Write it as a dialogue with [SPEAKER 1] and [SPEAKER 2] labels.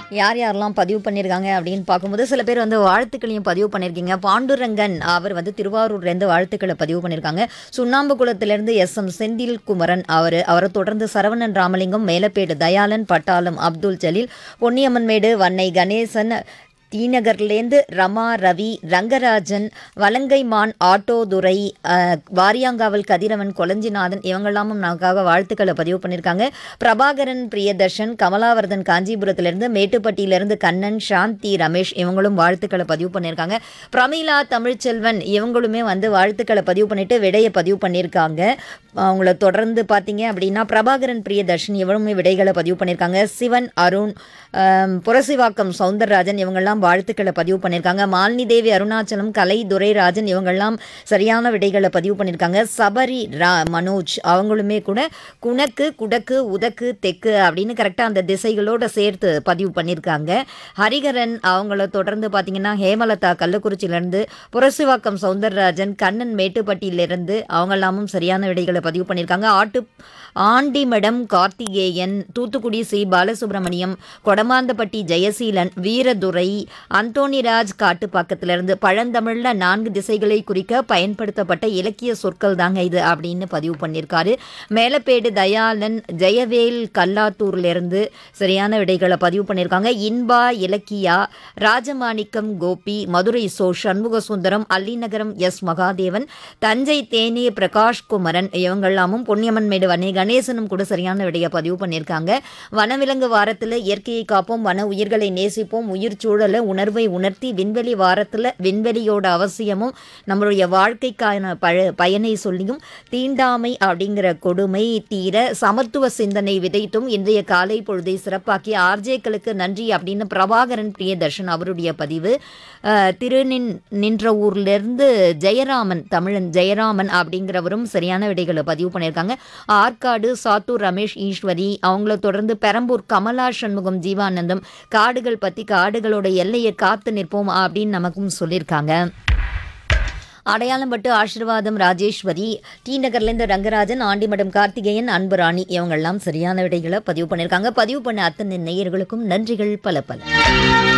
[SPEAKER 1] யார் யாரெல்லாம் பதிவு பண்ணியிருக்காங்க அப்படின்னு பார்க்கும்போது சில பேர் வந்து வாழ்த்துக்களையும் பதிவு பண்ணியிருக்கீங்க பாண்டுரங்கன் அவர் வந்து திருவாரூர்லேருந்து வாழ்த்துக்களை பதிவு பண்ணியிருக்காங்க சுண்ணாம்புக்குளத்திலேருந்து எஸ் எம் செந்தில் குமரன் அவர் அவரை தொடர்ந்து சரவணன் ராமலிங்கம் மேலப்பேடு தயாளன் பட்டாளம் அப்துல் ஜலீல் பொன்னியம்மன்மேடு வன்னை கணேசன் தீநகர்லேருந்து ரமா ரவி ரங்கராஜன் வலங்கைமான் ஆட்டோதுரை அஹ், வாரியாங்காவல் கதிரவன் கொலஞ்சிநாதன் இவங்கெல்லாமும் நமக்காக வாழ்த்துக்களை பதிவு பண்ணியிருக்காங்க பிரபாகரன் பிரியதர்ஷன் கமலாவர்தன் காஞ்சிபுரத்திலிருந்து மேட்டுப்பட்டியிலிருந்து கண்ணன் சாந்தி ரமேஷ் இவங்களும் வாழ்த்துக்களை பதிவு பண்ணியிருக்காங்க பிரமீளா தமிழ்ச்செல்வன் இவங்களுமே வந்து வாழ்த்துக்களை பதிவு பண்ணிட்டு விடையை பதிவு பண்ணியிருக்காங்க அவங்கள தொடர்ந்து பார்த்தீங்க அப்படின்னா பிரபாகரன் பிரியதர்ஷன் இவருமே விடைகளை பதிவு பண்ணியிருக்காங்க சிவன் அருண் ஆம், புரசிவாக்கம் சவுந்தரராஜன் இவங்கெல்லாம் வாழ்த்துக்களை பதிவு பண்ணியிருக்காங்க மாலினி தேவி அருணாச்சலம் கலை துரைராஜன் இவங்கெல்லாம் சரியான விடைகளை பதிவு பண்ணியிருக்காங்க சபரி ரா மனோஜ் அவங்களுமே கூட குணக்கு குடக்கு உதக்கு தெக்கு அப்படின்னு கரெக்டாக அந்த திசைகளோட சேர்த்து பதிவு பண்ணியிருக்காங்க ஹரிகரன் அவங்கள தொடர்ந்து பார்த்தீங்கன்னா ஹேமலதா கள்ளக்குறிச்சியிலேருந்து புரசிவாக்கம் சவுந்தரராஜன் கண்ணன் மேட்டுப்பட்டியிலிருந்து அவங்கெல்லாமும் சரியான விடைகளை பதிவு பண்ணியிருக்காங்க ஆட்டு ஆண்டிமடம் கார்த்திகேயன் தூத்துக்குடி சி பாலசுப்ரமணியம் கொடமாந்தப்பட்டி ஜெயசீலன் வீரதுரை அந்தோணிராஜ் காட்டுப்பாக்கத்திலிருந்து பழந்தமிழில் நான்கு திசைகளை குறிக்க பயன்படுத்தப்பட்ட இலக்கிய சொற்கள் தாங்க இது அப்படின்னு பதிவு பண்ணியிருக்காரு மேலப்பேடு தயாளன் ஜெயவேல் கல்லாத்தூர்லேருந்து சரியான விடைகளை பதிவு பண்ணியிருக்காங்க இன்பா இலக்கியா ராஜமாணிக்கம் கோபி மதுரை சோ சண்முக சுந்தரம் அல்லிநகரம் எஸ் மகாதேவன் தஞ்சை தேனி பிரகாஷ் குமரன் இவங்கெல்லாமும் பொன்னியம்மன்மேடு வனே கணேசனும் கூட சரியான விடையை பதிவு பண்ணியிருக்காங்க வனவிலங்கு வாரத்தில் இயற்கையை காப்போம் வன உயிர்களை நேசிப்போம் உயிர் சூழலை உணர்வை உணர்த்தி விண்வெளி வாரத்தில் விண்வெளியோட அவசியமும் நம்மளுடைய வாழ்க்கைக்கான பழ பயனை சொல்லியும் தீண்டாமை அப்படிங்கிற கொடுமை தீர சமத்துவ சிந்தனை விதைத்தும் இன்றைய காலை பொழுதை சிறப்பாக்கி ஆர்ஜேக்களுக்கு நன்றி அப்படின்னு பிரபாகரன் பிரியதர்ஷன் அவருடைய பதிவு அஹ், திருநின் நின்ற ஊர்லேருந்து ஜெயராமன் தமிழன் ஜெயராமன் அப்படிங்கிறவரும் சரியான விடைகளை பதிவு பண்ணியிருக்காங்க ஆற்காடு சாத்தூர் ரமேஷ் ஈஸ்வரி அவங்கள தொடர்ந்து பெரம்பூர் கமலா சண்முகம் ஜீவானந்தம் காடுகள் பற்றி காடுகளோட எல்லையை காத்து நிற்போம் அப்படின்னு நமக்கும் சொல்லியிருக்காங்க அடையாளம் பட்டு ஆசீர்வாதம் ராஜேஸ்வரி டி நகர்லேருந்து ரங்கராஜன் ஆண்டிமடம் கார்த்திகேயன் அன்புராணி இவங்கெல்லாம் சரியான விடைகளை பதிவு பண்ணியிருக்காங்க பதிவு பண்ண அத்தனை நேயர்களுக்கும் நன்றிகள் பல பல